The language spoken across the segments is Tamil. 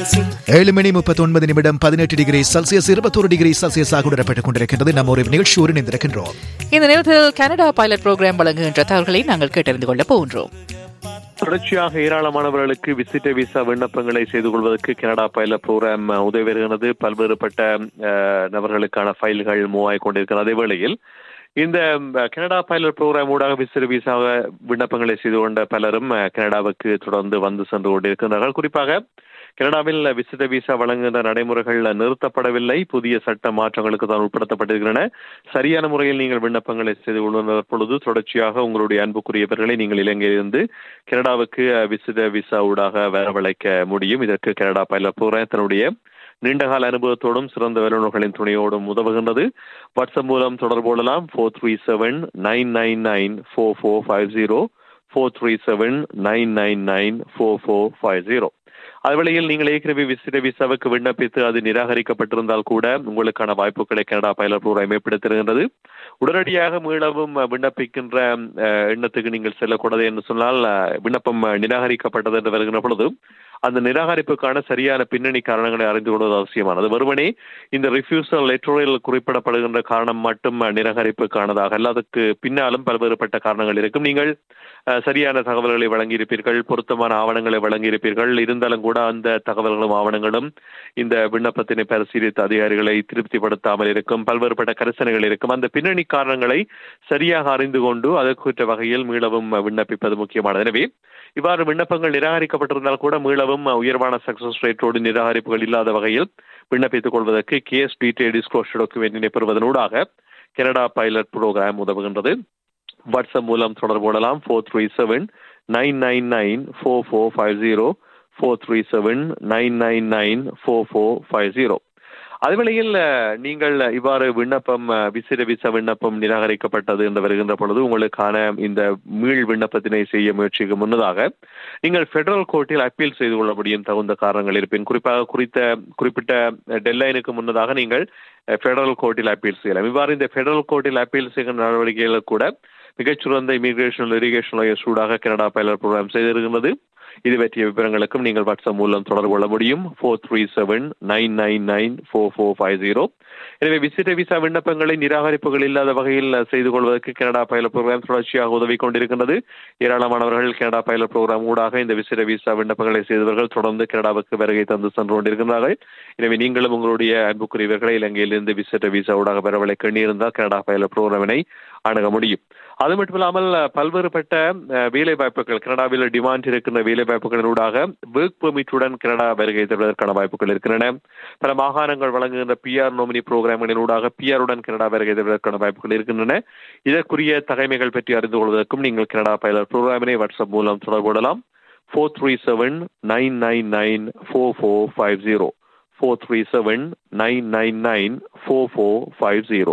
frequency. ஏழு மணி முப்பத்தொன்பது நிமிடம் பதினெட்டு டிகிரி செல்சியஸ் இருபத்தொரு டிகிரி செல்சியஸாக உணரப்பட்டுக் கொண்டிருக்கின்றது நம்ம ஒரு நிகழ்ச்சியோடு இணைந்திருக்கின்றோம் இந்த நேரத்தில் கனடா பைலட் புரோகிராம் வழங்குகின்ற தகவல்களை நாங்கள் கேட்டறிந்து கொள்ள போகின்றோம் தொடர்ச்சியாக ஏராளமானவர்களுக்கு விசிட்ட விசா விண்ணப்பங்களை செய்து கொள்வதற்கு கனடா பைலட் ப்ரோக்ராம் உதவி வருகிறது பல்வேறுபட்ட அஹ், நபர்களுக்கான ஃபைல்கள் மூவாய் கொண்டிருக்கிறது அதே வேளையில் இந்த அஹ், கனடா பைலட் ப்ரோக்ராம் ஊடாக விசிற விசா விண்ணப்பங்களை செய்து கொண்ட பலரும் அஹ், கனடாவுக்கு தொடர்ந்து வந்து சென்று கொண்டிருக்கிறார்கள் குறிப்பாக கனடாவில் விசிட்ட விசா வழங்குகின்ற நடைமுறைகள் நிறுத்தப்படவில்லை புதிய சட்ட மாற்றங்களுக்கு தான் உட்படுத்தப்பட்டிருக்கின்றன சரியான முறையில் நீங்கள் விண்ணப்பங்களை செய்து கொள்ளுகிற பொழுது தொடர்ச்சியாக உங்களுடைய அன்புக்குரியவர்களை நீங்கள் இலங்கையிலிருந்து கனடாவுக்கு அஹ், விசிட்ட விசா ஊடாக வரவழைக்க முடியும் இதற்கு கனடா பைலட் ப்ரோக்ராம் தன்னுடைய நீண்டகால அனுபவத்தோடும் சிறந்த வல்லுநர்களின் துணையோடும் உதவுகின்றது வாட்ஸ்அப் மூலம் தொடர்பு கொள்ளலாம் four three seven nine nine nine four four five zero four three seven nine nine nine four four five zero அதுவேளையில் நீங்கள் ஏற்கனவே விசிட விசாவுக்கு விண்ணப்பித்து அது நிராகரிக்கப்பட்டிருந்தால் கூட உங்களுக்கான வாய்ப்புகளை கனடா பைலட் ப்ரோக்ராம் ஏற்படுத்திருக்கின்றது உடனடியாக மீளவும் விண்ணப்பிக்கின்ற அஹ், எண்ணத்துக்கு நீங்கள் செல்லக்கூடாது என்று சொன்னால் அஹ், விண்ணப்பம் நிராகரிக்கப்பட்டது என்று வருகின்ற பொழுது அந்த நிராகரிப்புக்கான சரியான பின்னணி காரணங்களை அறிந்து கொள்வது அவசியமானது வெறுமனே இந்த ரிஃப்யூசல் லெட்டரில் குறிப்பிடப்படுகின்ற காரணம் மட்டும் நிராகரிப்புக்கானதாக அல்ல அதுக்கு பின்னாலும் பல்வேறுபட்ட காரணங்கள் இருக்கும் நீங்கள் அஹ், சரியான தகவல்களை வழங்கியிருப்பீர்கள் பொருத்தமான ஆவணங்களை வழங்கியிருப்பீர்கள் இருந்தாலும் கூட அந்த தகவல்களும் ஆவணங்களும் இந்த விண்ணப்பத்தினை பரிசீலித்த அதிகாரிகளை திருப்திப்படுத்தாமல் இருக்கும் பல்வேறுபட்ட கரிசனைகள் இருக்கும் அந்த பின்னணி காரணங்களை சரியாக அறிந்து கொண்டு அதற்குற்ற வகையில் மீளவும் விண்ணப்பிப்பது முக்கியமானது எனவே இவ்வாறு விண்ணப்பங்கள் நிராகரிக்கப்பட்டிருந்தால் கூட மீளவும் உயர்வான சக்சஸ் ரேட்டோடு நிராகரிப்புகள் இல்லாத வகையில் விண்ணப்பித்துக் கொள்வதற்கு கேஸ் டீடைல் டிஸ்க்ளோஷர் டாக்குமெண்டினை பெறுவதனூடாக கனடா பைலட் புரோகிராம் உதவுகின்றது வாட்ஸ்அப் மூலம் தொடர்பு கொள்ளலாம் four three seven nine nine nine four four five zero four three seven nine nine nine four four five zero அதுவேளையில் அஹ், நீங்கள் இவ்வாறு விண்ணப்பம் அஹ், விசிற விசா விண்ணப்பம் நிராகரிக்கப்பட்டது என்று வருகின்ற பொழுது உங்களுக்கான இந்த மீள் விண்ணப்பத்தினை செய்ய முயற்சிக்கு முன்னதாக நீங்கள் ஃபெடரல் கோர்ட்டில் அப்பீல் செய்து கொள்ள முடியும் தகுந்த காரணங்கள் இருப்பின் குறிப்பாக குறித்த குறிப்பிட்ட டெட்லைனுக்கு முன்னதாக நீங்கள் ஃபெடரல் கோர்ட்டில் அப்பீல் செய்யலாம் இவ்வாறு இந்த ஃபெடரல் கோர்ட்டில் அப்பீல் செய்கிற நடவடிக்கைகள் கூட மிகச்சிறந்த இமிகிரேஷன் இரிகேஷன் லாயர் சூடாக கனடா பைலட் ப்ரோக்ராம் செய்திருக்கிறது இது பற்றிய விவரங்களுக்கும் நீங்கள் வாட்ஸ்அப் மூலம் தொடர்பு கொள்ள முடியும் four three seven nine nine nine four four five zero எனவே விசிட்ட விசா விண்ணப்பங்களை நிராகரிப்புகள் இல்லாத வகையில் செய்து கொள்வதற்கு கனடா பைலட் ப்ரோக்ராம் தொடர்ச்சியாக உதவி கொண்டிருக்கின்றது ஏராளமானவர்கள் கனடா பைலட் ப்ரோக்ராம் ஊடாக இந்த விசிட்ட விசா விண்ணப்பங்களை செய்தவர்கள் தொடர்ந்து கனடாவுக்கு வருகை தந்து சென்று கொண்டிருக்கிறார்கள் எனவே நீங்களும் உங்களுடைய அன்புக்குரியவர்களை இலங்கையிலிருந்து விசிட்ட விசா ஊடாக வரவழைக்க எண்ணியிருந்தால் கனடா பைலட் ப்ரோக்ராமினை அணுக முடியும் அது மட்டும் இல்லாமல் பல்வேறுபட்ட அஹ், வேலை வாய்ப்புகள் கனடாவில் டிமாண்ட் இருக்கின்ற வேலை வாய்ப்புகளினூடாக ஒர்க் பெர்மிட்டுடன் கனடா வருகை தருவதற்கான வாய்ப்புகள் இருக்கின்றன பல மாகாணங்கள் வழங்குகின்ற பிஆர் நோமினி புரோகிராம்களினூடாக பிஆருடன் கனடா வருகை தருவதற்கான வாய்ப்புகள் இருக்கின்றன இதற்குரிய தகைமைகள் பற்றி அறிந்து கொள்வதற்கும் நீங்கள் கனடா பைலட் புரோகிராமினை வாட்ஸ்அப் மூலம் தொடர்பு கொள்ளலாம் four three seven nine nine nine four four five zero four three seven nine nine nine four four five zero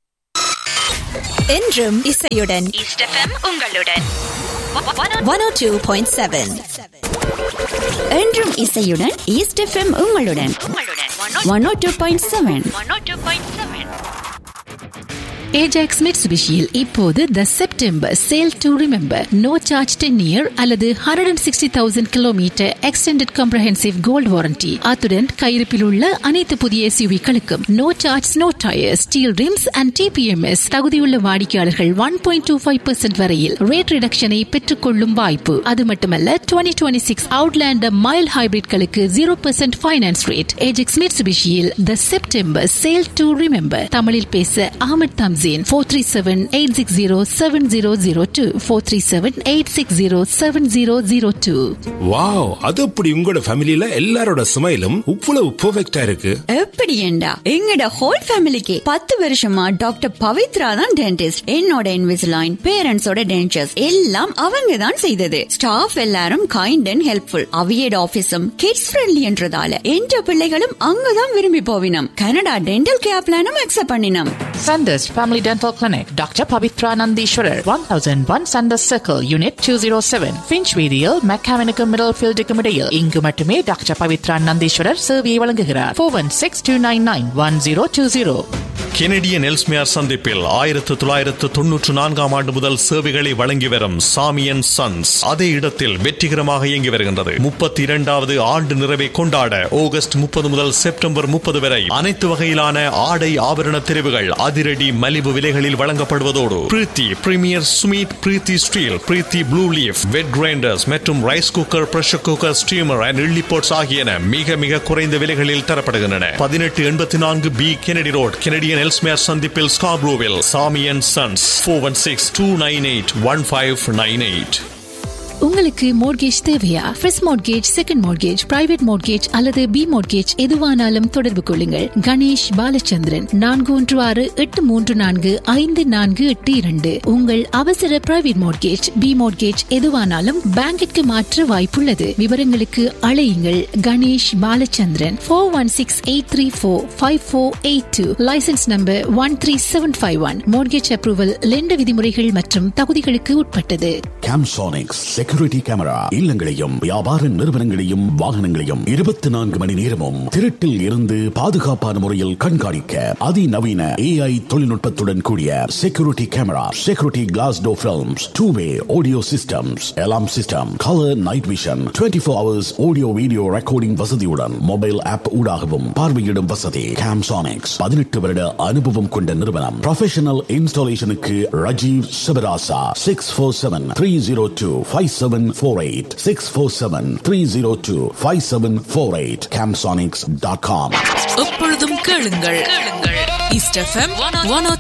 என்றும் இசையுடன் ஈஸ்ட் எஃப்எம் உங்களுடன் one O two point seven என்றும் இசையுடன் ஈஸ்ட் எஃப்எம் உங்களுடன் உங்களுடன் one O two point seven one O two point seven Ajax மிட்சுபிஷியில் இப்போது the September sale to remember no charge ten year அல்லது hundred and sixty thousand kilometre extended comprehensive gold warranty அத்துடன் கையிருப்பில் உள்ள அனைத்து புதிய எஸ்யூவிகளுக்கும் no charge no tyre steel rims and TPMS தகுதியுள்ள வாடிக்கையாளர்கள் one point two five percent வரையில் ரேட் ரிடக்ஷனை பெற்றுக்கொள்ளும் வாய்ப்பு அது மட்டுமல்ல டுவெண்ட்டி டுவெண்ட்டி சிக்ஸ் அவுட்லேண்டர் மைல் ஹைபிரிட்களுக்கு zero percent finance rate Ajax மிட்சுபிஷியில் the September sale to remember தமிழில் பேச Ahmed Thamseen four three seven eight six zero seven zero zero two four three seven eight six zero seven zero zero two wow அது அப்படி உங்களோட ஃபேமிலில எல்லாரோட ஸ்மைலும் இவ்வளவு பெர்ஃபெக்ட்டா இருக்கு எப்படி ஏண்டா எங்கட ஹோல் ஃபேமிலிக்கு பத்து வருஷமா டாக்டர் பவித்ரா தான் டென்டிஸ்ட் என்னோட இன்விசிலைன் பேரண்ட்ஸோட டென்டர்ஸ் எல்லாம் அவங்க தான் செய்தது ஸ்டாஃப் எல்லாரும் கைண்ட் அண்ட் ஹெல்ப்ஃபுல் அவியட் ஆபீஸும் கிட்ஸ் ஃப்ரெண்ட்லி என்றதால என்ற பிள்ளைகளும் அங்கதான் விரும்பி போவினம் கனடா டென்டல் கேர் பிளானும் அக்செப்ட் பண்ணினோம் Sanders Family Dental Clinic, Dr. Pavitra Nandishwarar, 1001 Sanders Circle, Unit 207, Finchweedial, Mechanical Middlefield Decomedial. இங்கு மட்டுமே டாக்டர் பவித்ரா நந்தீஸ்வரர் சேவையை வழங்குகிறார் four one six two nine nine one zero two zero Kennedy and Ellesmere சந்திப்பில் ஆயிரத்து தொள்ளாயிரத்து தொன்னூற்று நான்காம் ஆண்டு முதல் சேவைகளை வழங்கி வரும் சாமியன் சன்ஸ் அதே இடத்தில் வெற்றிகரமாக இயங்கி வருகின்றது முப்பத்தி இரண்டாவது ஆண்டு நிறைவை கொண்டாட ஆகஸ்ட் முப்பது முதல் செப்டம்பர் முப்பது வரை அனைத்து வகையிலான ஆடை ஆபரண தெரிவுகள் அதிரடி மலிவு விலைகளில் வழங்கப்படுவதோடு Preethi premier Sumeet Preethi steel Preethi blue leaf wet grinders மற்றும் rice cooker pressure cooker steamer and இல்லிபோர்ட்ஸ் ஆகியன மிக மிக குறைந்த விலைகளில் தரப்படுகின்றன பதினெட்டு எண்பத்தி நான்கு B Kennedy road Kennedy and Ellesmere சந்திப்பில் ஸ்காப்ரோவில் Sami and sons four one six two nine eight one five nine eight உங்களுக்கு மோட்கேஜ் தேவையா first mortgage second mortgage private mortgage அல்லது பி மோட்கேஜ் எதுவானாலும் தொடர்பு கொள்ளுங்கள் கணேஷ் பாலச்சந்திரன் நான்கு ஒன்று ஆறு எட்டு மூன்று நான்கு ஐந்து நான்கு எட்டு இரண்டு உங்கள் அவசர பிரைவேட் மோட்கேஜ் பி மோட்கேஜ் எதுவானாலும் பேங்கிற்கு மாற்ற வாய்ப்புள்ளது விவரங்களுக்கு அழையுங்கள் Ganesh Balachandran four one six eight three four five four eight two licence number one three seven five one mortgage approval லெண்ட விதிமுறைகள் மற்றும் தகுதிகளுக்கு உட்பட்டது கேம்சோனிக்ஸ் செக்யூரிட்டி கேமரா இல்லங்களையும் வியாபார நிறுவனங்களையும் வாகனங்களையும் இருபத்தி நான்கு மணி நேரமும் திருட்டில் இருந்து பாதுகாப்பான முறையில் கண்காணிக்க அதிநவீன ஏஐ தொழில்நுட்பத்துடன் கூடிய செக்யூரிட்டி கேமரா செக்யூரிட்டி கிளாஸ் டோ films two way audio systems alarm system colour night vision twenty four hours audio video recording வசதியுடன் மொபைல் ஆப் ஊடாகவும் பார்வையிடும் வசதி கேம்சானிக்ஸ் பதினெட்டு வருட அனுபவம் கொண்ட நிறுவனம் ப்ரொஃபஷனல் இன்ஸ்டாலேஷனுக்கு Rajeev Sivarasa six four seven three zero two five seven four eight six four seven three zero two five seven four eight Camsonics dot com எப்பொழுதும் கேளுங்கள் கேளுங்கள் ஈஸ்ட் எஃப்எம் ஒன்